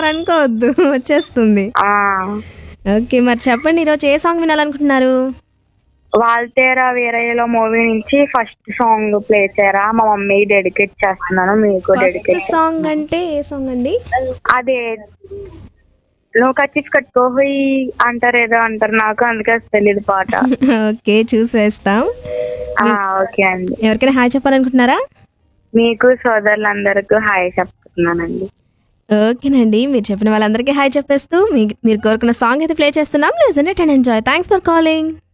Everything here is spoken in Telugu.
అలా అనుకోవద్దు వచ్చేస్తుంది ఆ ఓకే మరి చెప్పండి ఈరోజు ఏ సాంగ్ వినాలనుకుంటున్నారు వాల్తేరా వీరయ్యలో మూవీ నుంచి ఫస్ట్ సాంగ్ ప్లే చేయరా మా మమ్మీ డెడికేట్ చేస్తున్నాను మీకు ఫస్ట్ డెడికేట్ సాంగ్ అంటే ఏ సాంగ్ అండి అదే నువ్వు కచ్చిఫ్ కట్టుకోపోయి అంటారు ఏదో అంటారు నాకు అందుకే తెలియదు పాట ఓకే చూసి వేస్తాం ఆ, ఓకే అండి ఎవరికైనా హాయ్ చెప్పాలనుకుంటున్నారా మీకు సోదరులందరికీ హాయ్ చెప్తున్నానండి ఓకేనండి మీరు చెప్పిన వాళ్ళందరికీ హాయ్ చెప్పేస్తూ మీ మీరు కోరుకున్న సాంగ్ అయితే ప్లే చేస్తున్నాం listen it and enjoy thanks for calling